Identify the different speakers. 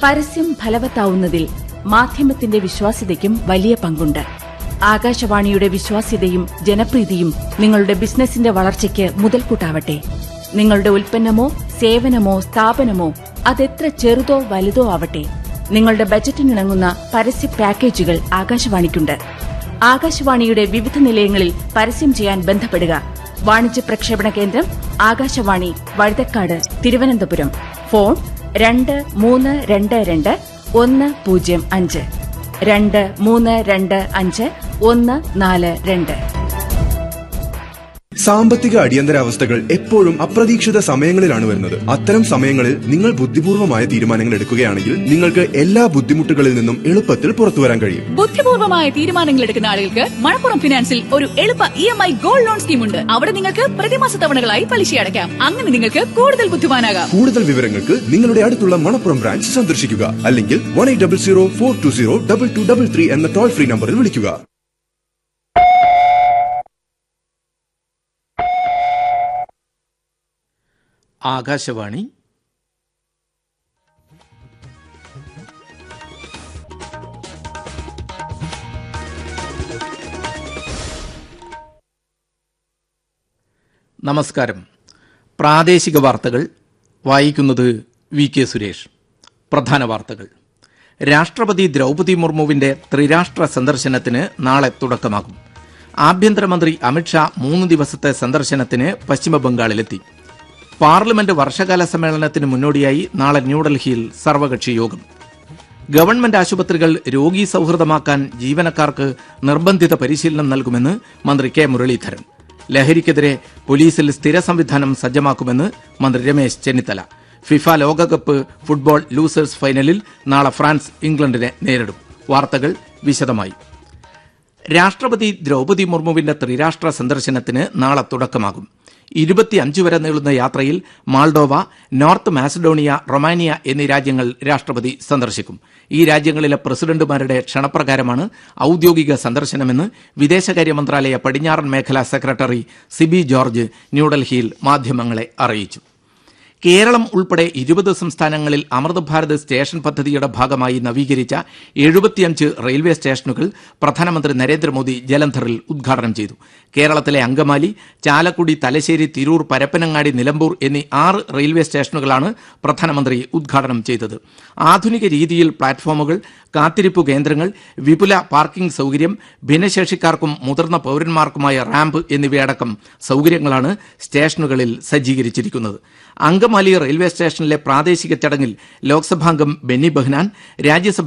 Speaker 1: പരസ്യം ഫലവത്താവുന്നതിൽ മാധ്യമത്തിന്റെ വിശ്വാസ്യതയ്ക്കും വലിയ പങ്കുണ്ട് ആകാശവാണിയുടെ വിശ്വാസ്യതയും ജനപ്രീതിയും നിങ്ങളുടെ ബിസിനസിന്റെ വളർച്ചയ്ക്ക് മുതൽക്കൂട്ടാവട്ടെ നിങ്ങളുടെ ഉൽപ്പന്നമോ സേവനമോ സ്ഥാപനമോ അതെത്ര ചെറുതോ വലുതോ ആവട്ടെ നിങ്ങളുടെ ബജറ്റിനിണങ്ങുന്ന പരസ്യ പാക്കേജുകൾ ആകാശവാണിക്കുണ്ട് ആകാശവാണിയുടെ വിവിധ നിലയങ്ങളിൽ പരസ്യം ചെയ്യാൻ ബന്ധപ്പെടുക വാണിജ്യ പ്രക്ഷേപണ കേന്ദ്രം ആകാശവാണി വഴുതക്കാട് തിരുവനന്തപുരം ഫോൺ രണ്ട് മൂന്ന് രണ്ട് രണ്ട് ഒന്ന് പൂജ്യം അഞ്ച് രണ്ട് മൂന്ന് രണ്ട് അഞ്ച് ഒന്ന് നാല് രണ്ട്
Speaker 2: സാമ്പത്തിക അടിയന്തരാവസ്ഥകൾ എപ്പോഴും അപ്രതീക്ഷിത സമയങ്ങളിലാണ് വരുന്നത് അത്തരം സമയങ്ങളിൽ നിങ്ങൾ ബുദ്ധിപൂർവമായ തീരുമാനങ്ങൾ എടുക്കുകയാണെങ്കിൽ നിങ്ങൾക്ക് എല്ലാ ബുദ്ധിമുട്ടുകളിൽ നിന്നും എളുപ്പത്തിൽ പുറത്തു വരാൻ കഴിയും
Speaker 3: ബുദ്ധിപൂർവമായ തീരുമാനങ്ങൾ എടുക്കുന്ന ആളുകൾക്ക് മണപ്പുറം ഫിനാൻസിൽ ഒരു എളുപ്പ E M I gold loan scheme ഉണ്ട് അവിടെ നിങ്ങൾക്ക് പ്രതിമാസ തവണകളായി പലിശ അടയ്ക്കാം അങ്ങനെ നിങ്ങൾക്ക് കൂടുതൽ ബുദ്ധിമാനാകാം
Speaker 2: കൂടുതൽ വിവരങ്ങൾക്ക് നിങ്ങളുടെ അടുത്തുള്ള മണപ്പുറം ബ്രാഞ്ച് സന്ദർശിക്കുക അല്ലെങ്കിൽ one eight double zero four two zero double two double three എന്ന ടോൾ ഫ്രീ നമ്പറിൽ വിളിക്കുക
Speaker 4: ആകാശവാണി നമസ്കാരം പ്രാദേശിക വാർത്തകൾ വായിക്കുന്നത് വി കെ സുരേഷ് പ്രധാന വാർത്തകൾ രാഷ്ട്രപതി ദ്രൗപതി മുർമുവിന്റെ ത്രിരാഷ്ട്ര സന്ദർശനത്തിന് നാളെ തുടക്കമാകും ആഭ്യന്തരമന്ത്രി അമിത്ഷാ മൂന്ന് ദിവസത്തെ സന്ദർശനത്തിന് പശ്ചിമബംഗാളിലെത്തി പാർലമെന്റ് വർഷകാല സമ്മേളനത്തിന് മുന്നോടിയായി നാളെ ന്യൂഡൽഹിയിൽ സർവകക്ഷി യോഗം ഗവൺമെന്റ് ആശുപത്രികൾ രോഗി സൌഹൃദമാക്കാൻ ജീവനക്കാർക്ക് നിർബന്ധിത പരിശീലനം നൽകുമെന്ന് മന്ത്രി കെ മുരളീധരൻ ലഹരിക്കെതിരെ പോലീസിൽ സ്ഥിര സംവിധാനം സജ്ജമാക്കുമെന്ന് മന്ത്രി രമേശ് ചെന്നിത്തല ഫിഫ ലോകകപ്പ് ഫുട്ബോൾ ലൂസേഴ്സ് ഫൈനലിൽ നാളെ ഫ്രാൻസ് ഇംഗ്ലണ്ടിനെ നേരിടും വാർത്തകൾ വിശദമായി രാഷ്ട്രപതി ദ്രൗപതി മുർമുവിന്റെ ത്രിരാഷ്ട്ര സന്ദർശനത്തിന് നാളെ തുടക്കമാകും ഇരുപത്തിയഞ്ച് വരെ നീളുന്ന യാത്രയിൽ മാൾഡോവ നോർത്ത് മാസഡോണിയ റൊമാനിയ എന്നീ രാജ്യങ്ങൾ രാഷ്ട്രപതി സന്ദർശിക്കും ഈ രാജ്യങ്ങളിലെ പ്രസിഡന്റുമാരുടെ ക്ഷണപ്രകാരമാണ് ഔദ്യോഗിക സന്ദർശനമെന്ന് വിദേശകാര്യ മന്ത്രാലയ പടിഞ്ഞാറൻ മേഖലാ സെക്രട്ടറി സിബി ജോർജ് ന്യൂഡൽഹിയിൽ മാധ്യമങ്ങളെ അറിയിച്ചു കേരളം ഉൾപ്പെടെ ഇരുപത് സംസ്ഥാനങ്ങളിൽ അമൃത് ഭാരത് സ്റ്റേഷൻ പദ്ധതിയുടെ ഭാഗമായി നവീകരിച്ച എഴുപത്തിയഞ്ച് റെയിൽവേ സ്റ്റേഷനുകൾ പ്രധാനമന്ത്രി നരേന്ദ്രമോദി ജലന്ധറിൽ ഉദ്ഘാടനം ചെയ്തു കേരളത്തിലെ അങ്കമാലി ചാലക്കുടി തലശ്ശേരി തിരൂർ പരപ്പനങ്ങാടി നിലമ്പൂർ എന്നീ ആറ് റെയിൽവേ സ്റ്റേഷനുകളാണ് പ്രധാനമന്ത്രി ഉദ്ഘാടനം ചെയ്തത് ആധുനിക രീതിയിൽ പ്ലാറ്റ്ഫോമുകൾ കാത്തിരിപ്പ് കേന്ദ്രങ്ങൾ വിപുല പാർക്കിംഗ് സൌകര്യം ഭിന്നശേഷിക്കാർക്കും മുതിർന്ന പൌരന്മാർക്കുമായ റാമ്പ് എന്നിവയടക്കം സൌകര്യങ്ങളാണ് സ്റ്റേഷനുകളിൽ സജ്ജീകരിച്ചിരിക്കുന്നത് അങ്കമാലി റെയിൽവേ സ്റ്റേഷനിലെ പ്രാദേശിക ചടങ്ങിൽ ലോക്സഭാംഗം ബെന്നി ബെഹ്നാൻ രാജ്യസഭ